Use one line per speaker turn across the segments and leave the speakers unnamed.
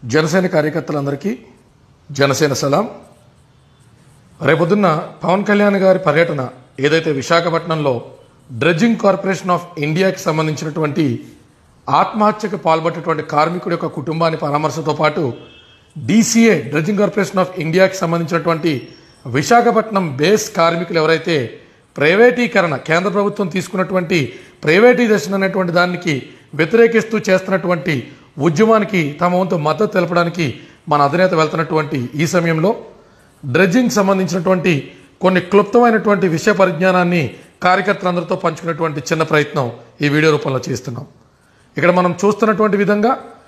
జనసేన కార్యకర్తలందరికీ జనసేన సలాం రేపొద్దున్న పవన్ కళ్యాణ్ గారి పర్యటన ఏదైతే విశాఖపట్నంలో డ్రెడ్జింగ్ కార్పొరేషన్ ఆఫ్ ఇండియాకి సంబంధించినటువంటి ఆత్మహత్యకు పాల్పడేటువంటి కార్మికుడి యొక్క కుటుంబాన్ని పరామర్శతో పాటు డీసీఏ డ్రెడ్జింగ్ కార్పొరేషన్ ఆఫ్ ఇండియాకి సంబంధించినటువంటి విశాఖపట్నం బేస్ కార్మికులు ఎవరైతే ప్రైవేటీకరణ కేంద్ర ప్రభుత్వం తీసుకున్నటువంటి ప్రైవేటీకరణ అనేటువంటి దానికి వ్యతిరేకిస్తూ చేస్తున్నటువంటి ఉద్యమానికి తమ వంతు మద్దతు తెలపడానికి మన అధినేత వెళ్తున్నటువంటి ఈ సమయంలో డ్రెడ్జింగ్ సంబంధించినటువంటి కొన్ని క్లుప్తమైనటువంటి విషయ పరిజ్ఞానాన్ని కార్యకర్తలందరితో పంచుకునేటువంటి చిన్న ప్రయత్నం ఈ వీడియో రూపంలో చేస్తున్నాం ఇక్కడ మనం చూస్తున్నటువంటి విధంగా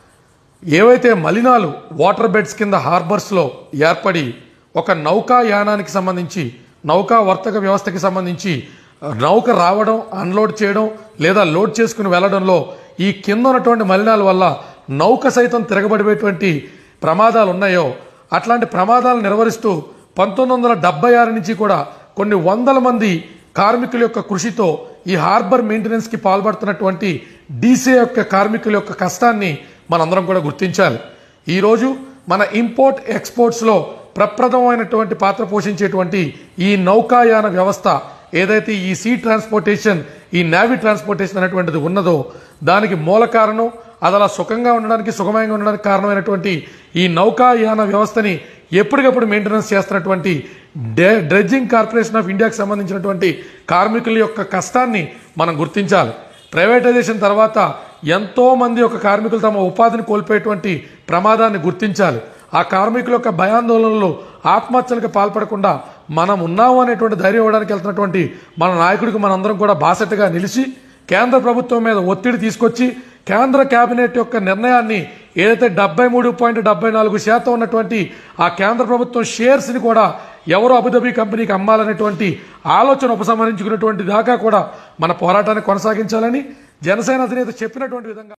ఏవైతే మలినాలు వాటర్ బెడ్స్ కింద హార్బర్స్లో ఏర్పడి ఒక నౌకాయానానికి సంబంధించి నౌకా వర్తక వ్యవస్థకి సంబంధించి నౌక రావడం అన్లోడ్ చేయడం లేదా లోడ్ చేసుకుని వెళ్ళడంలో ఈ కింద ఉన్నటువంటి మలినాల వల్ల నౌక సైతం తిరగబడిపోయేటువంటి ప్రమాదాలు ఉన్నాయో అట్లాంటి ప్రమాదాలను నిర్వహిస్తూ పంతొమ్మిది వందల డెబ్బై ఆరు నుంచి కూడా కొన్ని వందల మంది కార్మికుల యొక్క కృషితో ఈ హార్బర్ మెయింటెనెన్స్కి పాల్పడుతున్నటువంటి డీసీ యొక్క కార్మికుల యొక్క కష్టాన్ని మనందరం కూడా గుర్తించాలి ఈరోజు మన ఇంపోర్ట్ ఎక్స్పోర్ట్స్లో ప్రప్రథమైనటువంటి పాత్ర పోషించేటువంటి ఈ నౌకాయాన వ్యవస్థ ఏదైతే ఈ సీ ట్రాన్స్పోర్టేషన్ ఈ నావీ ట్రాన్స్పోర్టేషన్ అనేటువంటిది ఉన్నదో దానికి మూల కారణం అది అలా సుఖంగా ఉండడానికి సుఖమయంగా ఉండడానికి కారణమైనటువంటి ఈ నౌకాయాన వ్యవస్థని ఎప్పటికప్పుడు మెయింటెనెన్స్ చేస్తున్నటువంటి డే- డ్రెడ్జింగ్ కార్పొరేషన్ ఆఫ్ ఇండియాకి సంబంధించినటువంటి కార్మికుల యొక్క కష్టాన్ని మనం గుర్తించాలి ప్రైవేటైజేషన్ తర్వాత ఎంతో మంది ఒక కార్మికులు తమ ఉపాధిని కోల్పోయేటువంటి ప్రమాదాన్ని గుర్తించాలి ఆ కార్మికుల యొక్క భయాందోళనలు ఆత్మహత్యలకు పాల్పడకుండా మనం ఉన్నాము అనేటువంటి ధైర్యం ఇవ్వడానికి వెళ్తున్నటువంటి మన నాయకుడికి మనందరం కూడా బాసటగా నిలిచి కేంద్ర ప్రభుత్వం మీద ఒత్తిడి తీసుకొచ్చి కేంద్ర కేబినెట్ యొక్క నిర్ణయాన్ని ఏదైతే డెబ్బై మూడు పాయింట్ డెబ్బై నాలుగు శాతం ఉన్నటువంటి ఆ కేంద్ర ప్రభుత్వం షేర్స్ని కూడా ఎవరు అబుదాబి కంపెనీకి అమ్మాలనేటువంటి ఆలోచన ఉపసంహరించుకున్నటువంటి దాకా కూడా మన పోరాటాన్ని కొనసాగించాలని జనసేన అధినేత చెప్పినటువంటి విధంగా